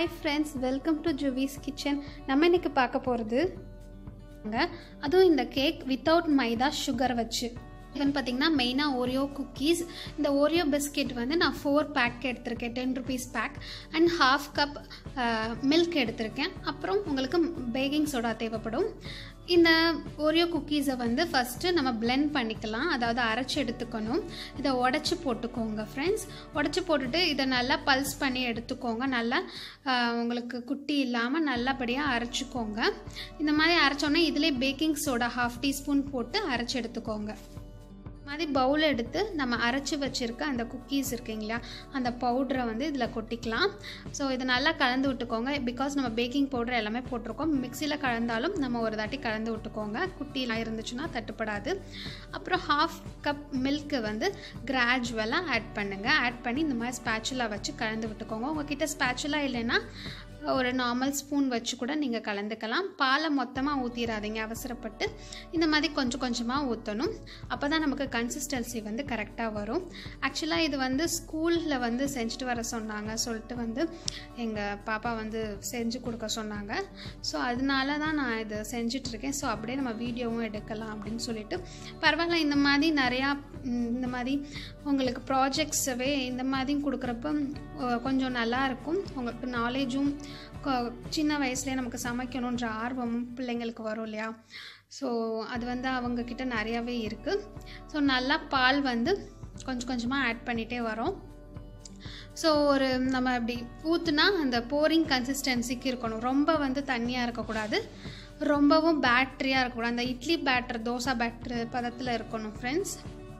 hi friends welcome to Juvis kitchen நம்ம இன்னைக்கு பார்க்க போகிறது அதுவும் இந்த கேக் வித்தவுட் மைதா சுகர் வச்சு இவன் பார்த்தீங்கன்னா மெயினாக ஓரியோ குக்கீஸ் இந்த ஓரியோ பிஸ்கெட் வந்து நான் ஃபோர் பேக் எடுத்திருக்கேன் ten rupees pack and half cup milk எடுத்திருக்கேன் அப்புறம் உங்களுக்கு பேக்கிங் சோடா தேவைப்படும் இந்த ஓரியோ குக்கீஸை வந்து ஃபஸ்ட்டு நம்ம பிளெண்ட் பண்ணிக்கலாம் அதாவது அரைச்சி எடுத்துக்கணும் இதை உடச்சி போட்டுக்கோங்க ஃப்ரெண்ட்ஸ் உடச்சி போட்டுட்டு இதை நல்லா பல்ஸ் பண்ணி எடுத்துக்கோங்க நல்லா உங்களுக்கு குட்டி இல்லாமல் நல்லபடியாக அரைச்சிக்கோங்க இந்த மாதிரி அரைச்சோன்னே இதிலே பேக்கிங் சோடா ஹாஃப் டீஸ்பூன் போட்டு அரைச்சி எடுத்துக்கோங்க மாதிரி பவுல் எடுத்து நம்ம அரைச்சி வச்சுருக்க அந்த குக்கீஸ் இருக்குங்களா அந்த பவுடரை வந்து இதில் கொட்டிக்கலாம் ஸோ இதை நல்லா கலந்து விட்டுக்கோங்க பிகாஸ் நம்ம பேக்கிங் பவுடர் எல்லாமே போட்டிருக்கோம் மிக்சியில் கலந்தாலும் நம்ம ஒரு தாட்டி கலந்து விட்டுக்கோங்க குட்டிலாம் இருந்துச்சுன்னா தட்டுப்படாது அப்புறம் ஹாஃப் கப் மில்க்கு வந்து கிராஜுவலாக ஆட் பண்ணுங்கள் ஆட் பண்ணி இந்த மாதிரி ஸ்பேச்சுலா வச்சு கலந்து விட்டுக்கோங்க உங்ககிட்ட ஸ்பேச்சுலா இல்லைன்னா ஒரு நார்மல் ஸ்பூன் வச்சு கூட நீங்கள் கலந்துக்கலாம் பாலை மொத்தமாக ஊற்றிடாதீங்க அவசரப்பட்டு இந்த மாதிரி கொஞ்சம் கொஞ்சமாக ஊற்றணும் அப்போ தான் நமக்கு கன்சிஸ்டன்சி வந்து கரெக்டாக வரும் ஆக்சுவலாக இது வந்து ஸ்கூலில் வந்து செஞ்சுட்டு வர சொன்னாங்க சொல்லிட்டு வந்து எங்கள் பாப்பா வந்து செஞ்சு கொடுக்க சொன்னாங்க ஸோ அதனால தான் நான் இது செஞ்சிட்ருக்கேன் ஸோ அப்படியே நம்ம வீடியோவும் எடுக்கலாம் அப்படின்னு சொல்லிட்டு பரவாயில்ல இந்த மாதிரி நிறையா இந்த மாதிரி உங்களுக்கு ப்ராஜெக்ட்ஸவே இந்த மாதிரியும் கொடுக்குறப்ப கொஞ்சம் நல்லாயிருக்கும் உங்களுக்கு நாலேஜும் சின்ன வயசுலேயே நமக்கு சமைக்கணுன்ற ஆர்வமும் பிள்ளைங்களுக்கு வரும் இல்லையா ஸோ அது வந்து அவங்கக்கிட்ட நிறையாவே இருக்குது ஸோ நல்லா பால் வந்து கொஞ்சம் கொஞ்சமாக ஆட் பண்ணிகிட்டே வரோம் ஸோ ஒரு நம்ம அப்படி ஊற்றுனா அந்த போரிங் கன்சிஸ்டன்சிக்கு இருக்கணும் ரொம்ப வந்து தண்ணியாக இருக்கக்கூடாது ரொம்பவும் பேட்ரியாக இருக்கக்கூடாது அந்த இட்லி பேட்டர் தோசை பேட்ரு பதத்தில் இருக்கணும் friends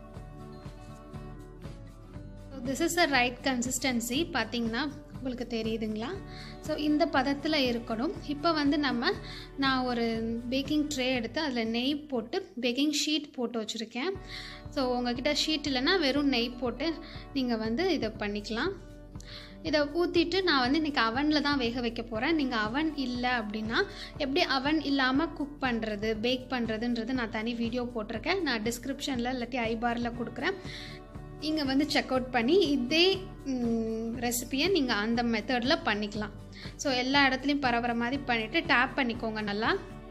this is a right consistency பார்த்தீங்கன்னா உங்களுக்கு தெரியுதுங்களா ஸோ இந்த பதத்தில் இருக்கணும் இப்போ வந்து நம்ம நான் ஒரு பேக்கிங் ட்ரே எடுத்து அதில் நெய் போட்டு பேக்கிங் ஷீட் போட்டு வச்சுருக்கேன் ஸோ உங்ககிட்ட ஷீட் இல்லைன்னா வெறும் நெய் போட்டு நீங்கள் வந்து இதை பண்ணிக்கலாம் இதை ஊற்றிட்டு நான் வந்து இன்றைக்கி அவனில் தான் வேக வைக்க போகிறேன் நீங்கள் அவன் இல்லை அப்படின்னா எப்படி அவன் இல்லாமல் குக் பண்ணுறது பேக் பண்ணுறதுன்றது நான் தனி வீடியோ போட்டிருக்கேன் நான் டிஸ்கிரிப்ஷனில் இல்லாட்டி ஐபாரில் கொடுக்குறேன் இங்கே வந்து செக் அவுட் பண்ணி இதே ரெசிப்பியை நீங்கள் அந்த மெத்தடில் பண்ணிக்கலாம் ஸோ எல்லா இடத்துலையும் பரவுற மாதிரி பண்ணிவிட்டு டேப் பண்ணிக்கோங்க நல்லா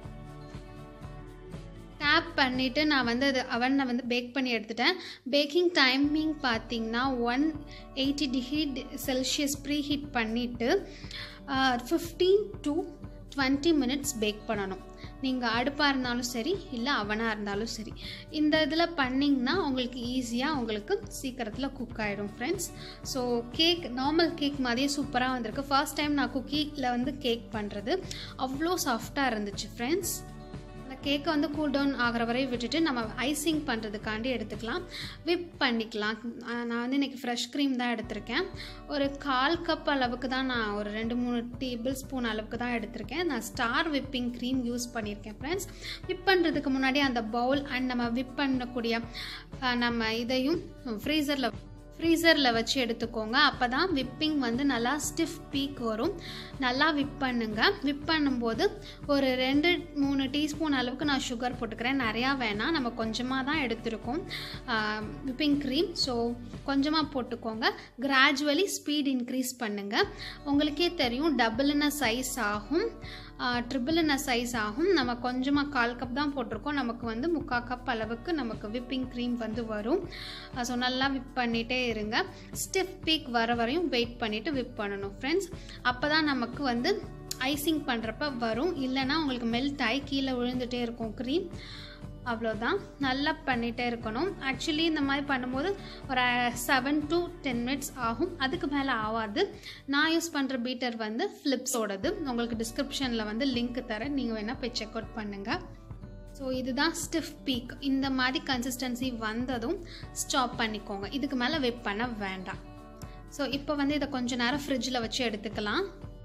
டேப் பண்ணிவிட்டு நான் வந்து அது அவனை வந்து பேக் பண்ணி எடுத்துட்டேன் பேக்கிங் டைமிங் பார்த்தீங்கன்னா one eighty degree Celsius preheat பண்ணிவிட்டு fifteen to twenty minutes bake பண்ணணும் நீங்கள் அடுப்பாக இருந்தாலும் சரி இல்லை அவனாக இருந்தாலும் சரி இந்த இதில் பண்ணிங்கன்னா உங்களுக்கு ஈஸியாக உங்களுக்கு சீக்கிரத்தில் குக் ஆகிடும் friends so cake normal cake மாதிரியே சூப்பராக வந்திருக்கு ஃபர்ஸ்ட் டைம் நான் குக்கியில் வந்து கேக் பண்ணுறது அவ்வளோ சாஃப்டாக இருந்துச்சு ஃப்ரெண்ட்ஸ் அந்த கேக்கை வந்து கூல் டவுன் ஆகிற வரை விட்டுட்டு நம்ம ஐசிங் பண்ணுறதுக்காண்டி எடுத்துக்கலாம் விப் பண்ணிக்கலாம் நான் வந்து இன்றைக்கி ஃப்ரெஷ் க்ரீம் தான் எடுத்திருக்கேன் ஒரு கால் கப் அளவுக்கு தான் நான் ஒரு ரெண்டு மூணு டேபிள் ஸ்பூன் அளவுக்கு தான் எடுத்திருக்கேன் நான் ஸ்டார் விப்பிங் க்ரீம் யூஸ் பண்ணியிருக்கேன் ஃப்ரெண்ட்ஸ் விப் பண்ணுறதுக்கு முன்னாடி அந்த பவுல் அண்ட் நம்ம விப் பண்ணக்கூடிய நம்ம இதையும் ஃப்ரீசரில் ஃப்ரீசரில் வச்சு எடுத்துக்கோங்க அப்போ தான் விப்பிங் வந்து நல்லா ஸ்டிஃப் பீக் வரும் நல்லா விப் பண்ணுங்க விப் பண்ணும்போது ஒரு ரெண்டு மூணு டீஸ்பூன் அளவுக்கு நான் சுகர் போட்டுக்கிறேன் நிறையா வேணாம் நம்ம கொஞ்சமாக தான் எடுத்திருக்கோம் விப்பிங் க்ரீம் ஸோ கொஞ்சமாக போட்டுக்கோங்க கிராஜுவலி ஸ்பீட் இன்க்ரீஸ் பண்ணுங்கள் உங்களுக்கே தெரியும் டபுள்ன சைஸ் ஆகும் ட்ரிபிள்ன சைஸ் ஆகும் நம்ம கொஞ்சமாக கால் கப் தான் போட்டிருக்கோம் நமக்கு வந்து முக்கால் கப் அளவுக்கு நமக்கு விப்பிங் க்ரீம் வந்து வரும் ஸோ நல்லா விப் பண்ணிகிட்டே இருங்க ஸ்டிஃப் பீக் வர வரையும் வெயிட் பண்ணிவிட்டு விப் பண்ணணும் ஃப்ரெண்ட்ஸ் அப்போ தான் நமக்கு வந்து ஐசிங் பண்ணுறப்ப வரும் இல்லைனா உங்களுக்கு மெல்ட் ஆகி கீழே விழுந்துகிட்டே இருக்கும் க்ரீம் அவ்வளோதான் நல்லா பண்ணிகிட்டே இருக்கணும் ஆக்சுவலி இந்த மாதிரி பண்ணும்போது ஒரு செவன் டு டென் மினிட்ஸ் ஆகும் அதுக்கு மேலே ஆகாது நான் யூஸ் பண்ணுற பீட்டர் வந்து ஃப்ளிப்ஸோடது உங்களுக்கு டிஸ்கிரிப்ஷனில் வந்து லிங்க் தரேன் நீங்கள் வேணால் போய் செக் அவுட் பண்ணுங்கள் ஸோ இதுதான் ஸ்டிஃப் பீக் இந்த மாதிரி கன்சிஸ்டன்சி வந்ததும் ஸ்டாப் பண்ணிக்கோங்க இதுக்கு மேலே வெப் பண்ண வேண்டாம் ஸோ இப்போ வந்து இதை கொஞ்ச நேரம் ஃப்ரிட்ஜில் வச்சு எடுத்துக்கலாம்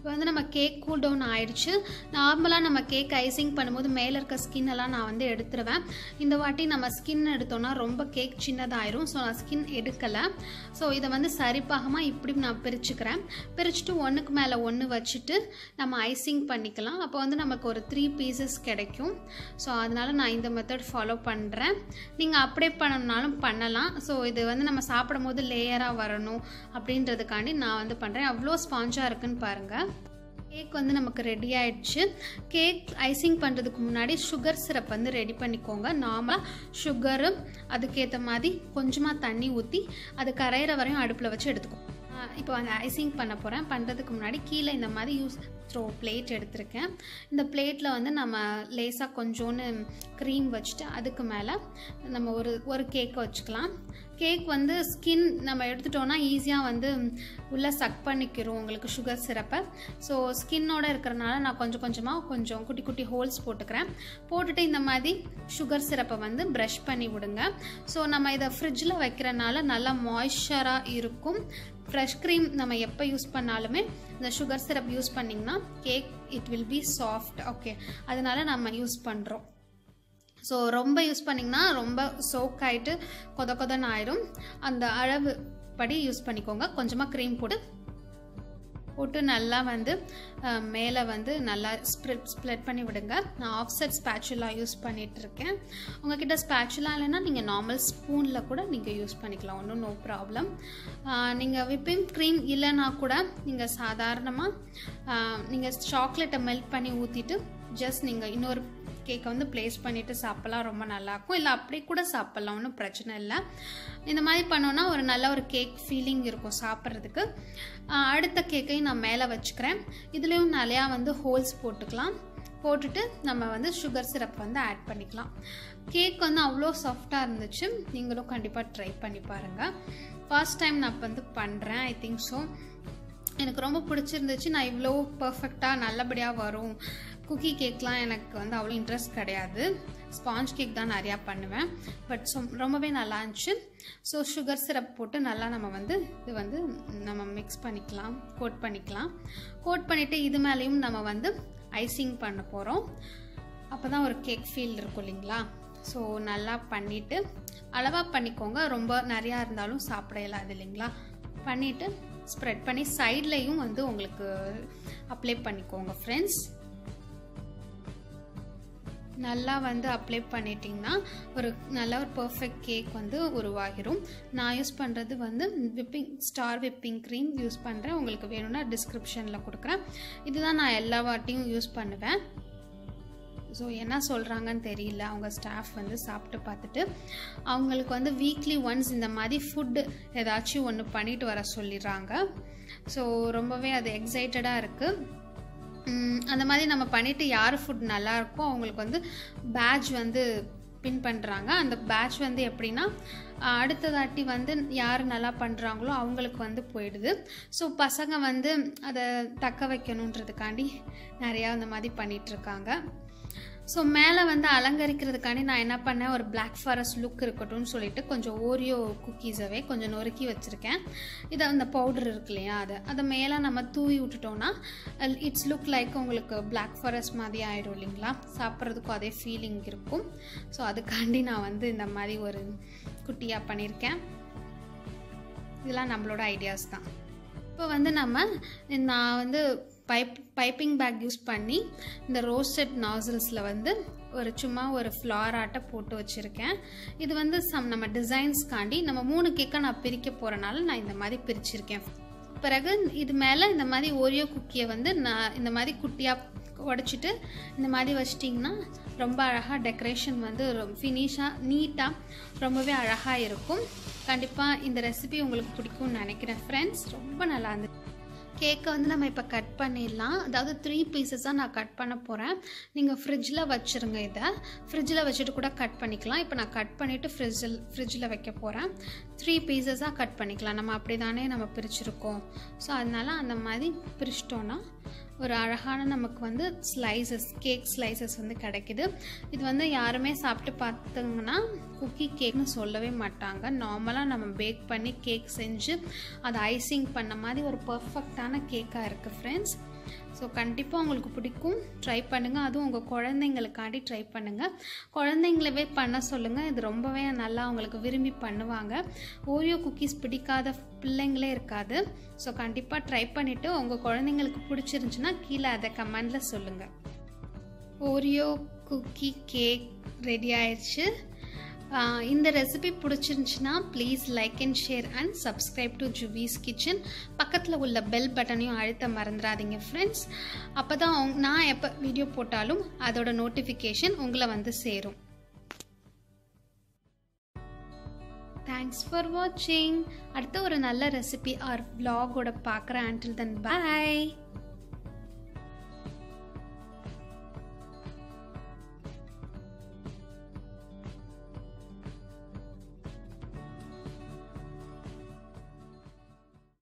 இப்போ வந்து நம்ம கேக் கூல் டவுன் ஆயிடுச்சு நார்மலாக நம்ம கேக் ஐசிங் பண்ணும்போது மேலே இருக்க ஸ்கின் எல்லாம் நான் வந்து எடுத்துருவேன் இந்த வாட்டி நம்ம ஸ்கின் எடுத்தோம்னா ரொம்ப கேக் சின்னதாயிரும் ஸோ நான் ஸ்கின் எடுக்கலை ஸோ இதை வந்து சரிப்பாகமாக இப்படி நான் பிரிச்சுக்கிறேன் பிரிச்சுட்டு ஒன்றுக்கு மேலே ஒன்று வச்சுட்டு நம்ம ஐசிங் பண்ணிக்கலாம் அப்போ வந்து நமக்கு ஒரு த்ரீ பீசஸ் கிடைக்கும் ஸோ அதனால நான் இந்த மெத்தட் ஃபாலோ பண்ணுறேன் நீங்கள் அப்படியே பண்ணணும்னாலும் பண்ணலாம் ஸோ இது வந்து நம்ம சாப்பிடும் போது லேயராக வரணும் அப்படின்றதுக்காண்டி நான் வந்து பண்ணுறேன் அவ்வளோ ஸ்பாஞ்சாக இருக்குன்னு பாருங்கள் கேக் வந்து நமக்கு ரெடி ஆயிடுச்சு கேக் ஐசிங் பண்ணுறதுக்கு முன்னாடி சுகர் சிரப் வந்து ரெடி பண்ணிக்கோங்க நார்மலாக சுகரு அதுக்கேற்ற மாதிரி கொஞ்சமாக தண்ணி ஊற்றி அது கரையிற வரையும் அடுப்பில் வச்சு எடுத்துக்கோ இப்போ அந்த ஐசிங் பண்ண போகிறேன் பண்ணுறதுக்கு முன்னாடி கீழே இந்த மாதிரி யூஸ் த்ரோ பிளேட் எடுத்திருக்கேன் இந்த பிளேட்டில் வந்து நம்ம லேசாக கொஞ்சோன்னு க்ரீம் வச்சுட்டு அதுக்கு மேலே நம்ம ஒரு ஒரு கேக்கை வச்சுக்கலாம் கேக் வந்து ஸ்கின் நம்ம எடுத்துட்டோன்னா ஈஸியாக வந்து உள்ளே சக் பண்ணிக்கிறோம் உங்களுக்கு சுகர் சிரப்பை ஸோ ஸ்கின்னோட இருக்கிறனால நான் கொஞ்சம் கொஞ்சமாக கொஞ்சம் குட்டி குட்டி ஹோல்ஸ் போட்டுக்கிறேன் போட்டுட்டு இந்த மாதிரி சுகர் சிரப்பை வந்து ப்ரஷ் பண்ணி விடுங்க ஸோ நம்ம இதை ஃப்ரிட்ஜில் வைக்கிறனால நல்லா மாய்ஸ்சராக இருக்கும் ஃப்ரெஷ் க்ரீம் நம்ம எப்போ யூஸ் பண்ணாலுமே இந்த சுகர் சிரப் யூஸ் பண்ணிங்கன்னா cake it will be soft okay அதனால நம்ம யூஸ் பண்ணுறோம் ஸோ ரொம்ப யூஸ் பண்ணிங்கன்னா ரொம்ப சோக் ஆகிட்டு கொத கொதன்னு ஆயிரும் அந்த அளவு படி யூஸ் பண்ணிக்கோங்க கொஞ்சமாக க்ரீம் போட்டு போட்டு நல்லா வந்து மேலே வந்து நல்லா ஸ்ப்ரெட் ஸ்ப்ரெட் பண்ணி விடுங்க நான் ஆஃப்செட் ஸ்பேச்சுலா யூஸ் பண்ணிகிட்டு இருக்கேன் உங்ககிட்ட ஸ்பேச்சுலா இல்லைன்னா நீங்கள் நார்மல் ஸ்பூனில் கூட நீங்கள் யூஸ் பண்ணிக்கலாம் ஒன்றும் நோ ப்ராப்ளம் நீங்கள் விப்பிங் க்ரீம் இல்லைன்னா கூட நீங்கள் சாதாரணமாக நீங்கள் சாக்லேட்டை மெல்ட் பண்ணி ஊற்றிட்டு ஜஸ்ட் நீங்கள் இன்னொரு கேக்கை வந்து ப்ளேஸ் பண்ணிவிட்டு சாப்பிட்லாம் ரொம்ப நல்லாயிருக்கும் இல்லை அப்படி கூட சாப்பிட்லாம் ஒன்றும் பிரச்சனை இல்லை இந்த மாதிரி பண்ணோன்னா ஒரு நல்ல ஒரு கேக் ஃபீலிங் இருக்கும் சாப்பிட்றதுக்கு அடுத்த கேக்கையும் நான் மேலே வச்சுக்கிறேன் இதுலேயும் நிறையா வந்து ஹோல்ஸ் போட்டுக்கலாம் போட்டுட்டு நம்ம வந்து சுகர் சிரப் வந்து ஆட் பண்ணிக்கலாம் கேக் வந்து அவ்வளோ சாஃப்டாக இருந்துச்சு நீங்களும் கண்டிப்பாக ட்ரை பண்ணி பாருங்கள் ஃபர்ஸ்ட் டைம் நான் வந்து பண்ணுறேன் ஐ திங்க் ஸோ எனக்கு ரொம்ப பிடிச்சிருந்துச்சு நான் இவ்வளோ பர்ஃபெக்டாக நல்லபடியாக வரும் குக்கி கேக்லாம் எனக்கு வந்து அவ்வளோ இன்ட்ரெஸ்ட் கிடையாது ஸ்பாஞ்ச் கேக் தான் நிறையா பண்ணுவேன் பட் ஸோ ரொம்பவே நல்லா இருந்துச்சு ஸோ சுகர் சிரப் போட்டு நல்லா நம்ம வந்து இது வந்து நம்ம மிக்ஸ் பண்ணிக்கலாம் கோட் பண்ணிக்கலாம் கோட் பண்ணிவிட்டு இது மேலேயும் நம்ம வந்து ஐசிங் பண்ண போகிறோம் அப்போ தான் ஒரு கேக் ஃபீல் இருக்கும் இல்லைங்களா ஸோ நல்லா பண்ணிவிட்டு அளவாக பண்ணிக்கோங்க ரொம்ப நிறையா இருந்தாலும் சாப்பிட இல்லாது இல்லைங்களா பண்ணிவிட்டு ஸ்ப்ரெட் பண்ணி சைட்லேயும் வந்து உங்களுக்கு அப்ளை பண்ணிக்கோங்க ஃப்ரெண்ட்ஸ் நல்லா வந்து அப்ளை பண்ணிட்டிங்கன்னா ஒரு நல்ல ஒரு பர்ஃபெக்ட் கேக் வந்து உருவாகிரும் நான் யூஸ் பண்ணுறது வந்து whipping star whipping cream use பண்ணுறேன் உங்களுக்கு வேணும்னா டிஸ்கிரிப்ஷனில் கொடுக்குறேன் இதுதான் நான் எல்லா வாட்டியும் யூஸ் பண்ணுவேன் ஸோ என்ன சொல்கிறாங்கன்னு தெரியல அவங்க ஸ்டாஃப் வந்து சாப்பிட்டு பார்த்துட்டு அவங்களுக்கு வந்து வீக்லி ஒன்ஸ் இந்த மாதிரி ஃபுட்டு ஏதாச்சும் ஒன்று பண்ணிட்டு வர சொல்லிடுறாங்க ஸோ ரொம்பவே அது எக்ஸைட்டடாக இருக்குது அந்த மாதிரி நம்ம பண்ணிவிட்டு யார் ஃபுட் நல்லா இருக்கோ அவங்களுக்கு வந்து பேட்ச் வந்து பின் பண்ணுறாங்க அந்த பேட்ச் வந்து எப்படின்னா அடுத்ததாட்டி வந்து யார் நல்லா பண்ணுறாங்களோ அவங்களுக்கு வந்து போயிடுது ஸோ பசங்க வந்து அதை தக்க வைக்கணுன்றதுக்காண்டி நிறையா அந்த மாதிரி பண்ணிகிட்ருக்காங்க ஸோ மேலே வந்து அலங்கரிக்கிறதுக்காண்டி நான் என்ன பண்ணேன் ஒரு பிளாக் ஃபாரஸ்ட் லுக் இருக்கட்டும்னு சொல்லிட்டு கொஞ்சம் ஓரியோ குக்கீஸவே கொஞ்சம் நொறுக்கி வச்சுருக்கேன் இதை அந்த பவுடர் இருக்கு இல்லையா அதை அதை மேலே நம்ம தூவி விட்டுட்டோம்னா இட்ஸ் லுக் லைக் உங்களுக்கு பிளாக் ஃபாரஸ்ட் மாதிரி ஆகிடும் இல்லைங்களா சாப்பிட்றதுக்கும் அதே ஃபீலிங் இருக்கும் ஸோ அதுக்காண்டி நான் வந்து இந்த மாதிரி ஒரு குட்டியாக பண்ணியிருக்கேன் இதெல்லாம் நம்மளோட ஐடியாஸ் தான் இப்போ வந்து நம்ம நான் வந்து பைப் பைப்பிங் பேக் யூஸ் பண்ணி இந்த ரோஸ்டட் நாசல்ஸில் வந்து ஒரு சும்மா ஒரு ஃப்ளார் ஆட்டை போட்டு வச்சுருக்கேன் இது வந்து சம் நம்ம டிசைன்ஸ்க்காண்டி நம்ம மூணு கேக்கை நான் பிரிக்க போகிறனால நான் இந்த மாதிரி பிரிச்சிருக்கேன் பிறகு இது மேலே இந்த மாதிரி ஓரியோ குக்கியை வந்து நான் இந்த மாதிரி குட்டியாக உடச்சிட்டு இந்த மாதிரி வச்சிட்டிங்கன்னா ரொம்ப அழகாக டெக்கரேஷன் வந்து ஃபினிஷாக நீட்டாக ரொம்பவே அழகாக இருக்கும் கண்டிப்பாக இந்த ரெசிபி உங்களுக்கு பிடிக்கும்னு நினைக்கிறேன் ஃப்ரெண்ட்ஸ் ரொம்ப நல்லா இருந்துச்சு கேக்கை வந்து நம்ம இப்போ கட் பண்ணிடலாம் அதாவது த்ரீ பீசஸாக நான் கட் பண்ண போகிறேன் நீங்கள் ஃப்ரிட்ஜில் வச்சுருங்க இதை ஃப்ரிட்ஜில் வச்சுட்டு கூட கட் பண்ணிக்கலாம் இப்போ நான் கட் பண்ணிவிட்டு ஃப்ரிட்ஜில் ஃப்ரிட்ஜில் வைக்க போகிறேன் த்ரீ பீசஸாக கட் பண்ணிக்கலாம் நம்ம அப்படி தானே நம்ம பிரிச்சிருக்கோம் ஸோ அதனால அந்த மாதிரி பிரிச்சிட்டோன்னா ஒரு அழகான நமக்கு வந்து ஸ்லைசஸ் கேக் ஸ்லைசஸ் வந்து கிடைக்குது இது வந்து யாருமே சாப்பிட்டு பார்த்தாங்கன்னா குக்கி கேக்னு சொல்லவே மாட்டாங்க நார்மலாக நம்ம பேக் பண்ணி கேக் செஞ்சு அதை ஐசிங் பண்ண மாதிரி ஒரு பர்ஃபெக்டான கேக்காக இருக்குது ஃப்ரெண்ட்ஸ் ஸோ கண்டிப்பாக உங்களுக்கு பிடிக்கும் ட்ரை பண்ணுங்கள் அதுவும் உங்கள் குழந்தைங்களுக்காண்டி ட்ரை பண்ணுங்கள் குழந்தைங்களவே பண்ண சொல்லுங்கள் இது ரொம்பவே நல்லா அவங்களுக்கு விரும்பி பண்ணுவாங்க ஓரியோ குக்கீஸ் பிடிக்காத பிள்ளைங்களே இருக்காது ஸோ கண்டிப்பாக ட்ரை பண்ணிவிட்டு உங்கள் குழந்தைங்களுக்கு பிடிச்சிருந்துச்சுன்னா கீழே அதை கமெண்டில் சொல்லுங்கள் ஓரியோ குக்கி கேக் ரெடி ஆயிடுச்சு ஆஹ் இந்த ரெசிபி பிடிச்சிருந்துச்சுன்னா please like and share and subscribe to Juvis kitchen பக்கத்தில் உள்ள பெல் பட்டனையும் அழுத்த மறந்துடாதீங்க ஃப்ரெண்ட்ஸ் அப்போ தான் நான் எப்போ வீடியோ போட்டாலும் அதோட நோட்டிஃபிகேஷன் உங்களை வந்து சேரும் தேங்க்ஸ் ஃபார் வாட்சிங் அடுத்த ஒரு நல்ல ரெசிபி ஆர் vlog ஓட பார்க்குறேன் until then bye